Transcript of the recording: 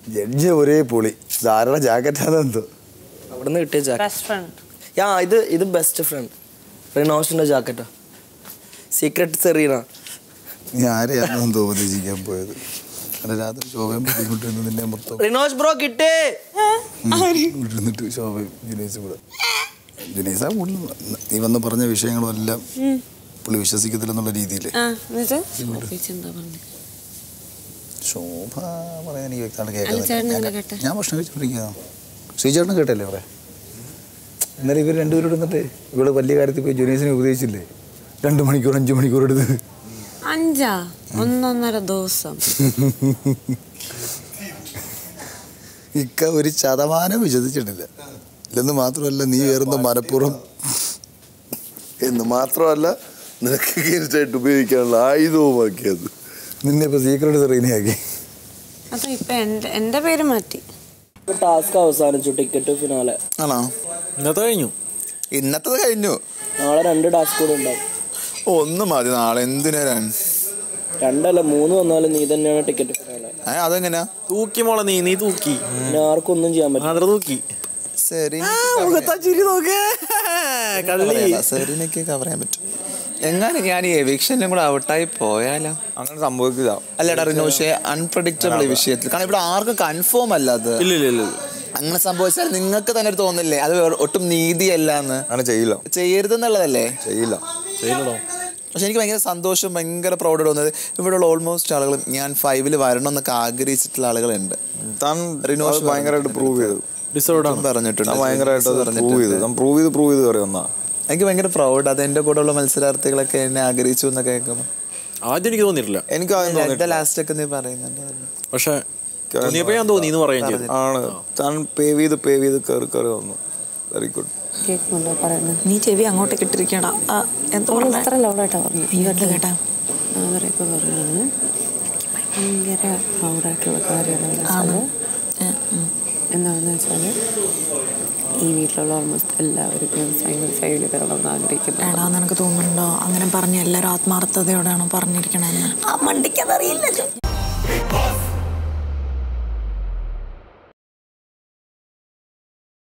Judge ഒരേ പൊളി ധാരണ ജാക്കറ്റാണെന്തോ അവിടെ നിന്ന് കിട്ടിയ ജാക്കറ്റ് ബെസ്റ്റ് ഫ്രണ്ട് യാ ഇത് ഇത് ബെസ്റ്റ് ഫ്രണ്ട് റിനോഷിന്റെ ജാക്കറ്റാ സീക്രട്ട് സെറീന നീ ആരെയാണെന്ന് തോന്നിച്ചിരിക്കാൻ പോയത് അല്ല രാത്രി ശോഭയും ബുദ്ധിമുട്ടുന്നു നിന്നെ മൊത്തം റിനോഷ് ബ്രോ കിട്ടേ ഇരുന്നിട്ട് ശോഭയും ജുനീസും കൂടെ ജുനീസ കൂടുതൽ നീ വന്ന് പറഞ്ഞ വിഷയങ്ങളും എല്ലാം പുള്ളി വിശ്വസിക്കത്തില്ലെന്നുള്ള രീതിയിൽ ആ എന്നിട്ട് ചേച്ചി എന്താ പറഞ്ഞു ശോഭ പറയാൻ എനിക്ക് വ്യക്തമായിട്ട് അല്ല, ചേട്ടൻ എങ്ങനെ കേൾക്കുന്നില്ല കേട്ടെ? ഞാൻ ഭക്ഷണം കഴിച്ചോണ്ടിരിക്കുന്നോ ശ്രീചേട്ടനും കേട്ടല്ലേ അവിടെ ഇന്നലെ ഇവർ രണ്ടുപേരും ഇരുന്നിട്ട് ഇവള് വലിയ കാര്യത്തിൽ പോയി ജുനീസിനെ ഉപദേശിച്ചില്ലേ രണ്ട് മണിക്കൂർ അഞ്ച് മണിക്കൂർ എടുത്ത് അഞ്ചാ ഒന്നൊന്നര ദിവസം ഇക്ക ഒരു ശതമാനം വിശ്വസിച്ചിട്ടില്ല ഇല്ലെന്ന് മാത്രമല്ല നീ വേറുന്ന മനഃപൂർവ്വം എന്ന് മാത്രമല്ല നിനക്ക് ഗെയിംസായിട്ട് ഉപയോഗിക്കാനുള്ള ആയുധവുമാക്കിയത് നിന്നെ ഇപ്പൊ സീക്രട്ട് സെറീനയാക്കി അത് ഇപ്പൊ എന്റെ എന്റെ പേര് മാറ്റി ടാസ്ക് അവസാനിച്ചു ടിക്കറ്റ് ഫിനാലെ ആണോ ഇന്നത്തെ കഴിഞ്ഞു ഇന്നത്തത് കഴിഞ്ഞു നാളെ രണ്ട് ടാസ്ക് കൂടെ ഉണ്ടാവും ഒന്ന് മതി നാളെ എന്തിനാ രണ്ടല്ല മൂന്ന് വന്നാലും നീ തന്നെയാണ് ടിക്കറ്റ് ഫിനാലെ അതെങ്ങനെയാ തൂക്കി മോളെ നീ നീ തൂക്കി പിന്നെ ആർക്കും ഒന്നും ചെയ്യാൻ പറ്റില്ല ആന്ധ്ര തൂക്കി ശരി മുഖത്താ ചിരി നോക്കേ കള്ളി സെറീനൊക്കെ കവർ ചെയ്യാൻ പറ്റും എങ്ങനെ ഞാൻ ഈ എവിക്ഷനിലും കൂടെ ഔട്ടായി പോയാലോ അങ്ങനെ സംഭവിക്കില്ല അല്ലടാ റിനോഷെ അൺപ്രഡിക്റ്റബിൾ ഈ വിഷയത്തിൽ കാരണം ഇവിടെ ആർക്കും കൺഫേം അല്ല അത് ഇല്ല ഇല്ല ഇല്ല അങ്ങനെ സംഭവിച്ചാൽ നിങ്ങൾക്ക് തന്നെ ഒരു തോന്നില്ലേ അത് വേറെ- ഒട്ടും നീതിയല്ല എന്ന് അങ്ങനെ ചെയ്യില്ല ചെയ്യരുതെന്നുള്ളതല്ലേ ചെയ്യില്ല ചെയ്യില്ലടോ പക്ഷെ എനിക്ക് ഭയങ്കര സന്തോഷം ഭയങ്കര പ്രൗഡ് തോന്നുന്നത് ഇവിടെയുള്ള ഓൾമോസ്റ്റ് ആളുകൾ ഞാൻ ഫൈവിൽ വരണം എന്നൊക്കെ ആഗ്രഹിച്ചിട്ടുള്ള ആളുകളുണ്ട് താൻ റിനോഷ് അത് ഭയങ്കരമായിട്ട് പ്രൂവ് ചെയ്തു ഡിസേർവ്ഡ് ആണ് പറഞ്ഞിട്ടുണ്ട് താൻ ഭയങ്കരമായിട്ട് അത് പറഞ്ഞിട്ടുണ്ട്. പ്രൂവ് ചെയ്തു താൻ പ്രൂവ് ചെയ്ത് പ്രൂവ് ചെയ്ത് കയറി വന്നാ എനിക്ക് ഭയങ്കര പ്രൗഡ് അത് എൻ്റെ കൂടെയുള്ള മത്സരാർത്ഥികളൊക്കെ എന്നെ ആഗ്രഹിച്ചു എന്നൊക്കെ കേൾക്കുമ്പോൾ ആദ്യം എനിക്ക് തോന്നിയിട്ടില്ല എനിക്ക് അതിന്റെ ലാസ്റ്റ് ഒക്കെ നീ പറയുന്നുണ്ടായിരുന്നു പക്ഷെ തോന്നിയപ്പോ ഞാൻ തോന്നി എന്ന് പറയുകയും ചെയ്തു ആണ് താൻ പേവ് ചെയ്ത് പേവ് ചെയ്ത് കയറി കയറി വന്നു വെരി ഗുഡ് കേൾക്കുന്നുണ്ടോ പറയുന്നത് നീ ചെവി അങ്ങോട്ടേക്ക് ഇട്ടിരിക്കണ എന്തോ ഓൾ ഇത്ര ലൗഡായിട്ടാ പറഞ്ഞു അയ്യോ അല്ല കേട്ടാ അവരൊക്കെ പറയുന്നത് ഭയങ്കര പ്രൗഡായിട്ടുള്ള കാര്യമാണ് ആണ് വെച്ചാൽ എന്താണെന്ന് വെച്ചാൽ ഈ വീട്ടിലുള്ള ഓൾമോസ്റ്റ് എല്ലാവർക്കും ഭയങ്കര ഫൈവിൽ വരണമെന്ന് ആഗ്രഹിക്കുന്നു എടാ നിനക്ക് തോന്നുന്നുണ്ടോ അങ്ങനെ പറഞ്ഞ എല്ലാവരും ആത്മാർത്ഥതയോടെയാണോ പറഞ്ഞിരിക്കണെന്ന് ആ മണ്ടിക്കതറിയില്ലല്ലോ